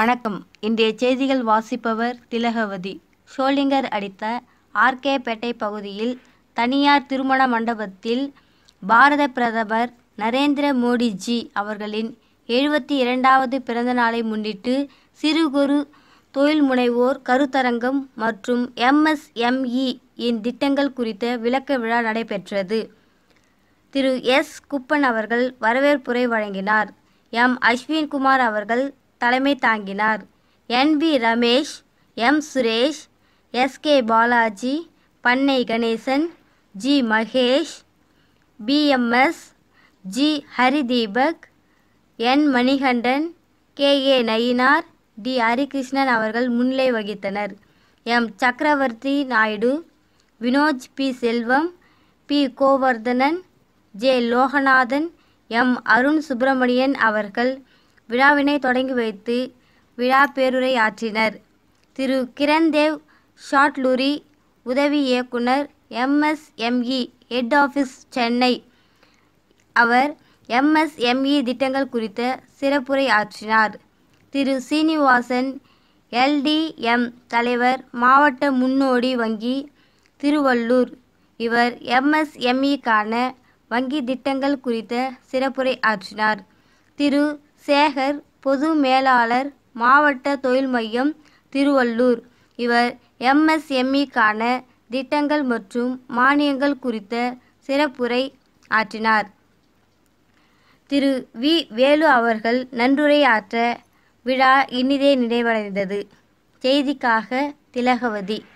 வணக்கம் இன்றைய செய்திகள் வாசிப்பவர் திலகவதி ஷோலிங்கர் அடித்த ஆர்கே பேட்டை பகுதியில் தனியார் திருமண மண்டபத்தில் பாரத பிரதமர் நரேந்திர மோடிஜி அவர்களின் எழுபத்தி இரண்டாவது பிறந்த நாளை முன்னிட்டு சிறு குறு தொழில் முனைவோர் கருத்தரங்கம் மற்றும் எம்எஸ்எம்இ இன் திட்டங்கள் குறித்த விளக்க விழா நடைபெற்றது திரு எஸ் குப்பன் அவர்கள் வரவேற்புரை வழங்கினார் எம் அஸ்வின்குமார் அவர்கள் தலைமை தாங்கினார் N V Ramesh M Suresh S K Balaji Pannai Ganesan G Mahesh BMS G Haridheepak N Manikandan K A Nainar D Harikrishnan அவர்கள் முன்னிலை வகித்தனர் M Chakravarthi Naidu Vinoj P Selvam P Govardhanan J Loganathan M Arun Subramanian அவர்கள் விழாவினை தொடங்கி வைத்து விழா பேருரை ஆற்றினர் திரு கிரண்தேவ் ஷாட்லூரி உதவி இயக்குனர் எம்எஸ்எம்இ ஹெட் ஆஃபீஸ் சென்னை அவர் எம்எஸ்எம்இ திட்டங்கள் குறித்த சிறப்புரை ஆற்றினார் திரு சீனிவாசன் எல்டிஎம் தலைவர் மாவட்ட முன்னோடி வங்கி திருவள்ளூர் இவர் எம்எஸ்எம்இக்கான வங்கி திட்டங்கள் குறித்த சிறப்புரை ஆற்றினார் திரு சேகர் பொது மேலாளர் மாவட்ட தொழில் மையம் திருவள்ளூர் இவர் எம்எஸ்எம்இக்கான திட்டங்கள் மற்றும் மானியங்கள் குறித்த சிறப்புரை ஆற்றினார் திரு வி வேலு அவர்கள் நன்றுரை ஆற்ற விழா இனிதே நிறைவடைந்தது செய்திக்காக திலகவதி